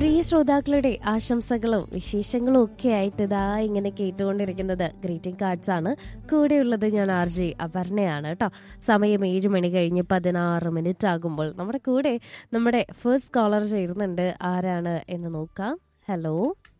പ്രിയ ശ്രോതാക്കളുടെ ആശംസകളും വിശേഷങ്ങളും ഒക്കെ ആയിട്ട് ഇതാ ഇങ്ങനെ കേട്ടുകൊണ്ടിരിക്കുന്നത് ഗ്രീറ്റിംഗ് കാർഡ്സ് ആണ് കൂടെയുള്ളത് ഞാൻ ആർ ജെ അപർണയാണ് കേട്ടോ സമയം ഏഴ് മണി കഴിഞ്ഞ് പതിനാറ് മിനിറ്റ് ആകുമ്പോൾ നമ്മുടെ കൂടെ നമ്മുടെ ഫസ്റ്റ് കോളർ ചേരുന്നുണ്ട് ആരാണ് എന്ന് നോക്കാം ഹലോ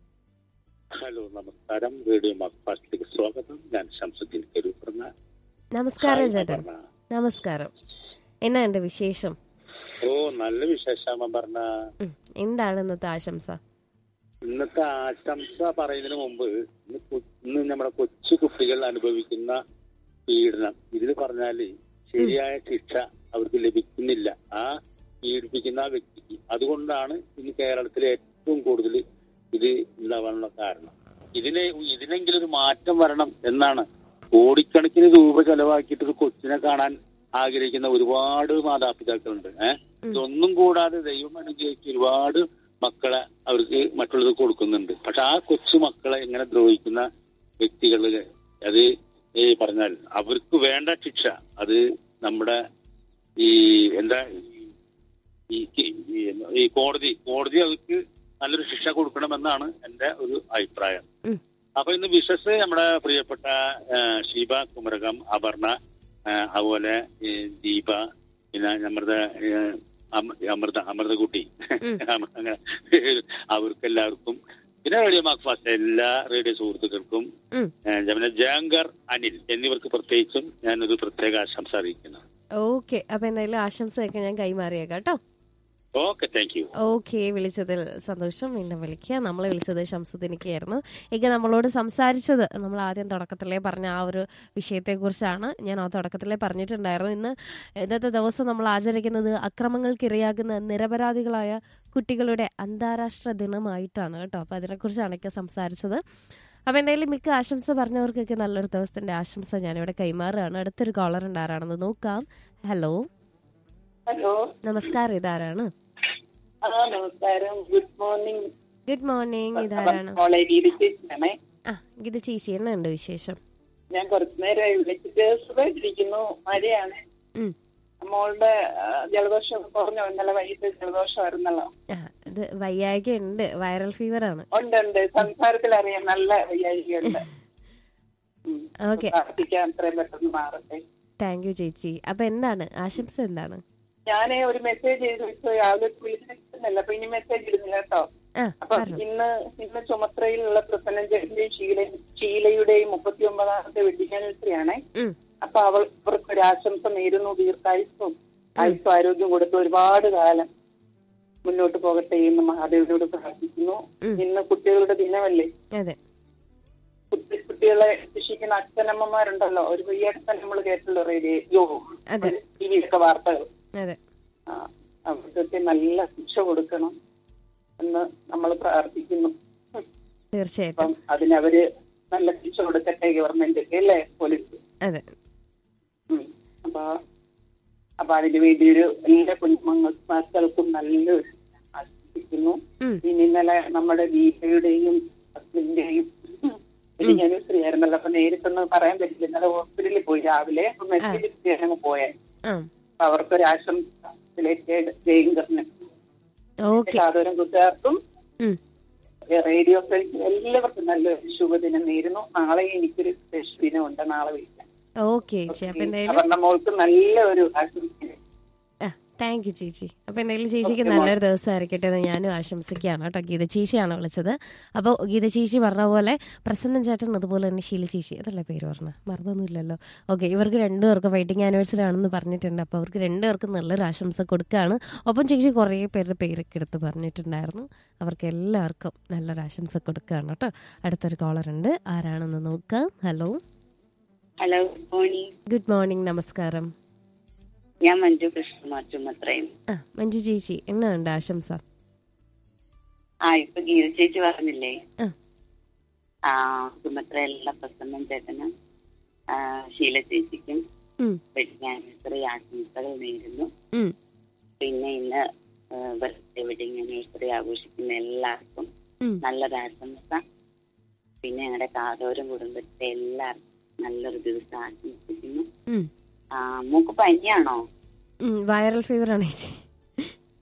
ഹലോ നമസ്കാരം റേഡിയോ മാക്ഫാസ്റ്റിലേക്ക് സ്വാഗതം ഞാൻ ശംസുദ്ദീൻ കരൂപ്പർന്ന നമസ്കാരം ചേട്ടൻ നമസ്കാരം എന്നാ ഉണ്ട് വിശേഷം ഓ നല്ല വിശേഷമാ പറഞ്ഞ ഉം, എന്താണ് ഇന്നത്തെ ആശംസ ഇന്നത്തെ ആശംസ പറയുന്നതിന് മുമ്പ് ഇന്ന് കു- ഇന്ന് നമ്മുടെ കൊച്ചു കുട്ടികൾ അനുഭവിക്കുന്ന പീഡനം ഇതിൽ പറഞ്ഞാല് ശരിയായ ശിക്ഷ അവർക്ക് ലഭിക്കുന്നില്ല ആ പീഡിപ്പിക്കുന്ന ആ വ്യക്തിക്ക് അതുകൊണ്ടാണ് ഇന്ന് കേരളത്തിലെ ഏറ്റവും കൂടുതൽ ഇത് ഉണ്ടാവാനുള്ള കാരണം ഇതിനെ ഇതിനെങ്കിലും ഒരു മാറ്റം വരണം എന്നാണ് കോടിക്കണക്കിന് രൂപ ചെലവാക്കിയിട്ട് ഒരു കൊച്ചിനെ കാണാൻ ആഗ്രഹിക്കുന്ന ഒരുപാട് മാതാപിതാക്കളുണ്ട് ഏഹ് ഇതൊന്നും കൂടാതെ ദൈവം അനുഗ്രഹിച്ച് ഒരുപാട് മക്കളെ അവർക്ക് മറ്റുള്ളത് കൊടുക്കുന്നുണ്ട് പക്ഷെ ആ കൊച്ചു മക്കളെ ഇങ്ങനെ ദ്രോഹിക്കുന്ന വ്യക്തികൾ അത് ഈ പറഞ്ഞാൽ അവർക്ക് വേണ്ട ശിക്ഷ അത് നമ്മുടെ ഈ എന്താ ഈ ഈ- ഈ കോടതി കോടതി അവർക്ക് നല്ലൊരു ശിക്ഷ കൊടുക്കണമെന്നാണ് എന്റെ ഒരു അഭിപ്രായം ഉം. അപ്പൊ ഇന്ന് വിശ്വസ് നമ്മുടെ പ്രിയപ്പെട്ട ആ, ഷീബ കുമരകം അപർണ ആ, അതുപോലെ ഈ ദീപ പിന്നെ നമ്മുടെ ആ, അമ- അമൃത അമൃതകുട്ടി ഉം. അങ്ങനെ അവർക്ക് എല്ലാവർക്കും പിന്നെ റേഡിയോ മാക്ഫാസ്റ്റ് എല്ലാ റേഡിയോ സുഹൃത്തുക്കൾക്കും ഉം. ആ, പിന്നെ ജാങ്കർ അനിൽ എന്നിവർക്ക് പ്രത്യേകിച്ചും ഞാനൊരു പ്രത്യേക ആശംസ അറിയിക്കുന്നു ഓക്കെ അപ്പൊ എന്തായാലും ആശംസയൊക്കെ ഞാൻ കൈമാറിയേക്കാം കേട്ടോ ഓക്കെ താങ്ക് യു ഓക്കെ വിളിച്ചതിൽ സന്തോഷം വീണ്ടും വിളിക്കുക നമ്മൾ വിളിച്ചത് ഷംസുദ്ദീനിക്കായിരുന്നു എനിക്ക് നമ്മളോട് സംസാരിച്ചത് നമ്മൾ ആദ്യം തുടക്കത്തിലേ പറഞ്ഞ ആ ഒരു വിഷയത്തെക്കുറിച്ചാണ് ഞാൻ ആ തുടക്കത്തിലേ പറഞ്ഞിട്ടുണ്ടായിരുന്നു ഇന്ന് ഇന്നത്തെ ദിവസം നമ്മൾ ആചരിക്കുന്നത് അക്രമങ്ങൾക്കിരയാകുന്ന നിരപരാധികളായ കുട്ടികളുടെ അന്താരാഷ്ട്ര ദിനമായിട്ടാണ് കേട്ടോ അപ്പോൾ അതിനെക്കുറിച്ചാണ് എനിക്ക് സംസാരിച്ചത് അപ്പോൾ എന്തായാലും മിക്ക ആശംസ പറഞ്ഞവർക്കൊക്കെ നല്ലൊരു ദിവസത്തിന്റെ ആശംസ ഞാനിവിടെ കൈമാറുകയാണ് അടുത്തൊരു കോളർ ഉണ്ട് ആരാണെന്ന് നോക്കാം ഹലോ ഹലോ നമസ്കാരം ഇതാരാണ് ആ നമസ്കാരം ഗുഡ് മോർണിംഗ് ഗുഡ് മോർണിംഗ് ഇതാരാണ് മോളെ രീതിച്ചാണേ ആ ഇത് ചേച്ചി എന്നുണ്ട് വിശേഷം ഞാൻ കുറച്ചു നേരമായി വിളിച്ചിട്ട് സുഖമായിട്ടിരിക്കുന്നു മഴയാണ് ഉം. മോളുടെ ആ, ജലദോഷം കുറഞ്ഞു ഇന്നലെ വൈകിട്ട് ജലദോഷമായിരുന്നല്ലോ ആ ഇത് വയ്യായ്ക ഉണ്ട് വൈറൽ ഫീവർ ആണ് ഉണ്ട് ഉണ്ട് സംസാരത്തിൽ അറിയാം നല്ല വയ്യാഴികയുണ്ട് ഉം. ഓക്കെ പ്രാർത്ഥിക്കാം എത്രയും പെട്ടെന്ന് മാറട്ടെ താങ്ക് യു ചേച്ചി അപ്പൊ എന്താണ് ആശംസ എന്താണ് ഞാൻ ഒരു മെസ്സേജ് ചെയ്ത് വെച്ചു രാവിലെ വിളിച്ചിട്ടില്ല അപ്പൊ ഇനി മെസ്സേജ് ഇടുന്നില്ല കേട്ടോ ആ അപ്പൊ പറഞ്ഞു ഇന്ന് ഇന്ന് ചുമത്രയിലുള്ള പ്രസന്നന്റെയും ഷീല ഷീലയുടെയും മുപ്പത്തി ഒമ്പതാമത്തെ വെഡിങ് ആനിവേഴ്സറി ആണേ ഉം. അപ്പൊ അവൾ ഇവർക്ക് ഒരു ആശംസ നേരുന്നു ദീർഘായുസ്സും ആയുസ്സും ആരോഗ്യം കൊടുത്ത് ഒരുപാട് കാലം മുന്നോട്ട് പോകട്ടെ എന്ന് മഹാദേവിനോട് പ്രാർത്ഥിക്കുന്നു ഉം. ഇന്ന് കുട്ടികളുടെ ദിനമല്ലേ അതെ കുട്ടി കുട്ടികളെ ശിക്ഷിക്കുന്ന അച്ഛനമ്മമാരുണ്ടല്ലോ ഒരു ഈയടുത്ത നമ്മൾ കേട്ടല്ലോ റേഡിയോ അതെ. ടി വിയിലൊക്കെ വാർത്തകൾ അതെ ആ, അവർക്കൊക്കെ നല്ല ശിക്ഷ കൊടുക്കണം എന്ന് നമ്മൾ പ്രാർത്ഥിക്കുന്നു തീർച്ചയായിട്ടും അപ്പം അതിനവര് നല്ല ശിക്ഷ കൊടുക്കട്ടെ ഗവൺമെന്റ് അല്ലേ പോലീസ് അതെ ഉം. അപ്പൊ അപ്പൊ അതിന് വേണ്ടി ഒരു എല്ലാ കുഞ്ഞുമങ്ങൾ മക്കൾക്കും നല്ലൊരു ആശംസിക്കുന്നു ഉം. പിന്നെ ഇന്നലെ നമ്മുടെ ദീപയുടെയും ഹസ്ബൻഡിന്റെയും ആനിവേഴ്സറി ആയിരുന്നല്ലോ അപ്പൊ നേരിട്ടൊന്നും പറയാൻ പറ്റില്ല ഇന്നലെ ഹോസ്പിറ്റലിൽ പോയി രാവിലെ അപ്പൊ മെസ്സേജ് അങ്ങ് പോയെ ആ അപ്പൊ അവർക്കൊരു ആശംസ റിലേറ്റഡ് ജയങ്കറിന് ഓക്കെ സാധനം കൂട്ടുകാർക്കും ഉം. റേഡിയോ ഫ്രണ്ട്സ് എല്ലാവർക്കും നല്ലൊരു ശുഭദിനം നേരുന്നു നാളെ എനിക്കൊരു സ്പെഷ്യൽ ദിനമുണ്ട് നാളെ വിളിക്കാം ഓക്കെ ചേച്ചി അപ്പൊ എന്തായാലും അവരുടെ മോൾക്ക് നല്ല ഒരു ആശംസ ആ താങ്ക് യു ചേച്ചി അപ്പൊ എന്തായാലും ചേച്ചിക്ക് നല്ലൊരു ദിവസം ആയിരിക്കട്ടെ എന്ന് ഞാനും ആശംസിക്കുകയാണ് കേട്ടോ ഗീത ചേച്ചിയാണ് വിളിച്ചത് അപ്പോൾ ഗീത ചേച്ചി പറഞ്ഞ പോലെ പ്രസന്നൻ ചേട്ടൻ അതുപോലെ തന്നെ ശീല ചേച്ചി അതല്ലേ പേര് പറഞ്ഞ മറന്നൊന്നുമില്ലല്ലോ ഓക്കെ ഇവർക്ക് രണ്ടുപേർക്കും വെഡിങ് ആനിവേഴ്സറി ആണെന്ന് പറഞ്ഞിട്ടുണ്ട് അപ്പോൾ അവർക്ക് രണ്ടുപേർക്കും നല്ലൊരു ആശംസ കൊടുക്കുകയാണ് ഒപ്പം ചേച്ചി കുറേ പേരുടെ പേരൊക്കെ എടുത്ത് പറഞ്ഞിട്ടുണ്ടായിരുന്നു അവർക്ക് എല്ലാവർക്കും നല്ലൊരു ആശംസ കൊടുക്കുകയാണ് കേട്ടോ അടുത്തൊരു കോളർ ഉണ്ട് ആരാണെന്ന് നോക്കാം hello hello good morning good morning നമസ്കാരം ഞാൻ മഞ്ജു കൃഷ്ണകുമാർ ചുമത്രയും ആ മഞ്ജു ചേച്ചി എന്നാണ് ആശംസ ആ ഇപ്പൊ ഗീത ചേച്ചി പറഞ്ഞില്ലേ ആ. ആ ചുമത്രയിലുള്ള പ്രസന്നം ചേട്ടനും ആ, ശീല ചേച്ചിക്കും ഉം. വെഡിങ് ആനിവേഴ്സറി ആശംസകൾ നേരുന്നു ഉം. പിന്നെ ഇന്ന് ബർത്ത്ഡേ വെഡിങ് ആനിവേഴ്സറി ആഘോഷിക്കുന്ന എല്ലാവർക്കും ഉം. നല്ലൊരു ആശംസ പിന്നെ ഞങ്ങളുടെ കാതോരം കുടുംബത്തെ എല്ലാവർക്കും നല്ലൊരു ദിവസം ആശംസിക്കുന്നു ഉം. ആ മൂക്ക് പനിയാണോ ഉം, വൈറൽ ഫീവർ ആണ് ചേച്ചി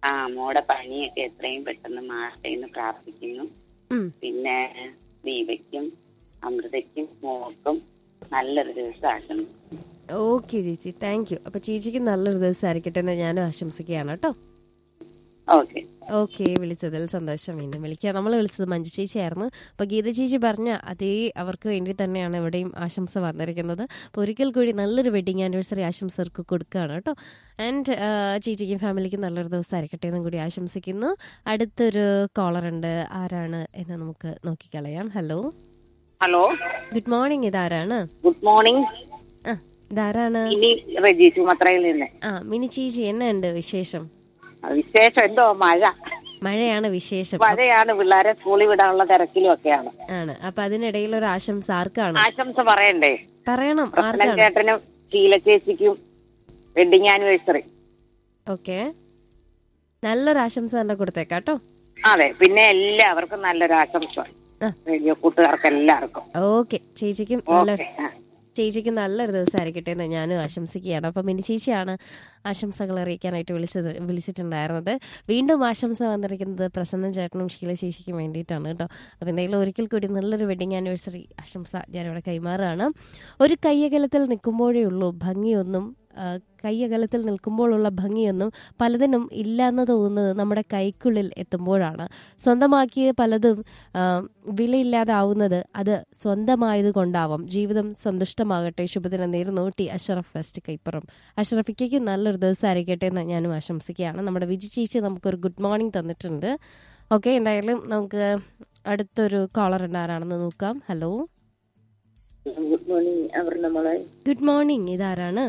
ആ മോടെ പനിയൊക്കെ എത്രയും പെട്ടെന്ന് മാറട്ടെ എന്ന് പ്രാർത്ഥിക്കുന്നു ഉം. പിന്നെ ദീപയ്ക്കും അമൃതയ്ക്കും മോൾക്കും നല്ലൊരു ദിവസം ആശംസിക്കുന്നു ഓക്കെ ചേച്ചി താങ്ക് യു അപ്പൊ ചേച്ചിക്ക് നല്ലൊരു ദിവസം ആയിരിക്കട്ടെ എന്ന് ഞാനും ആശംസിക്കുകയാണ് കേട്ടോ ഓക്കെ ഓക്കെ വിളിച്ചതിൽ സന്തോഷം വീണ്ടും വിളിക്കുക നമ്മൾ വിളിച്ചത് മഞ്ജു ചേച്ചിയായിരുന്നു അപ്പോൾ ഗീത ചേച്ചി പറഞ്ഞ അതേ അവർക്ക് വേണ്ടി തന്നെയാണ് ഇവിടെയും ആശംസ വന്നിരിക്കുന്നത് അപ്പോൾ ഒരിക്കൽ കൂടി നല്ലൊരു വെഡിങ് ആനിവേഴ്സറി ആശംസ അവർക്ക് കൊടുക്കുകയാണ് കേട്ടോ ആൻഡ് ചേച്ചിക്കും ഫാമിലിക്കും നല്ലൊരു ദിവസം ആയിരിക്കട്ടെ എന്നും കൂടി ആശംസിക്കുന്നു അടുത്തൊരു കോളർ ഉണ്ട് ആരാണ് എന്ന് നമുക്ക് നോക്കിക്കളയാം ഹലോ ഹലോ ഗുഡ് മോർണിംഗ് ഇതാരാണ് ഗുഡ് മോർണിംഗ് ആ ഇതാരാണ് ഇനി റെജി സുമത്രയിൽ നിന്ന് ആ മിനി ചേച്ചി എന്നാ ഉണ്ട് വിശേഷം വിശേഷം എന്തോ മഴ മഴയാണ് വിശേഷം മഴയാണ് പിള്ളേരെ സ്കൂളിൽ വിടാനുള്ള തിരക്കിലും ഒക്കെയാണ് ആണ് അപ്പൊ അതിനിടയിൽ ഒരു ആശംസ ആർക്കാണ് ആശംസ പറയണ്ടേ പറയണം പ്രസന്നൻ ആർക്കാണ് ചേട്ടനും ശീല ചേച്ചിക്കും വെഡിങ് ആനിവേഴ്സറി ഓക്കെ നല്ലൊരു ആശംസ തന്നെ കൊടുത്തേക്കാട്ടോ അതെ പിന്നെ എല്ലാവർക്കും നല്ലൊരു ആശംസ ആ. റേഡിയോ കൂട്ടുകാർക്ക് എല്ലാവർക്കും ഓക്കെ ചേച്ചിക്കും നല്ല ഓക്കെ ആ. ചേച്ചിക്ക് നല്ലൊരു ദിവസം ആയിരിക്കട്ടെ എന്ന് ഞാനും ആശംസിക്കുകയാണ് അപ്പം മിനി ചേച്ചിയാണ് ആശംസകൾ അറിയിക്കാനായിട്ട് വിളിച്ചത് വിളിച്ചിട്ടുണ്ടായിരുന്നത് വീണ്ടും ആശംസ വന്നിരിക്കുന്നത് പ്രസന്നൻ ചേട്ടനും ഷീല ചേച്ചിക്കും വേണ്ടിയിട്ടാണ് കേട്ടോ അപ്പം എന്തെങ്കിലും ഒരിക്കൽ കൂടി നല്ലൊരു വെഡിങ് ആനിവേഴ്സറി ആശംസ ഞാനിവിടെ കൈമാറുകയാണ് ഒരു കയ്യകലത്തിൽ നിൽക്കുമ്പോഴേ ഉള്ളൂ ഭംഗിയൊന്നും ആ, കയ്യകലത്തിൽ നിൽക്കുമ്പോഴുള്ള ഭംഗിയൊന്നും പലതിനും ഇല്ലാന്ന് തോന്നുന്നത് നമ്മുടെ കൈക്കുള്ളിൽ എത്തുമ്പോഴാണ് സ്വന്തമാക്കിയ പലതും ആ, വിലയില്ലാതാവുന്നത് അത് സ്വന്തമായത് കൊണ്ടാവാം ജീവിതം സന്തുഷ്ടമാകട്ടെ ശുഭദിനം നേരുന്നു ടി അഷറഫ് വെസ്റ്റ് കൈപ്പുറം അഷറഫിക്കയ്ക്ക് നല്ലൊരു ദിവസം ആയിരിക്കട്ടെ എന്ന് ഞാനും ആശംസിക്കുകയാണ് നമ്മുടെ വിജി ചേച്ചി നമുക്കൊരു ഗുഡ് മോർണിംഗ് തന്നിട്ടുണ്ട് ഓക്കെ എന്തായാലും നമുക്ക് അടുത്തൊരു കോളർ ഉണ്ട് ആരാണെന്ന് നോക്കാം ഹലോ ഗുഡ് മോർണിംഗ് അവർ നമ്മളെ ഗുഡ് മോർണിംഗ് ഇതാരാണ്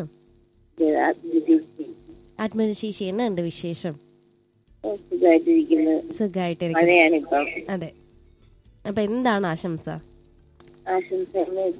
ആത്മജ ചേച്ചി എന്നാ ഉണ്ട് വിശേഷം സുഖമായിട്ടിരിക്കുന്നു സുഖമായിട്ടിരിക്കും മഴയാണിപ്പം അതെ അപ്പൊ എന്താണ് ആശംസ ആശംസ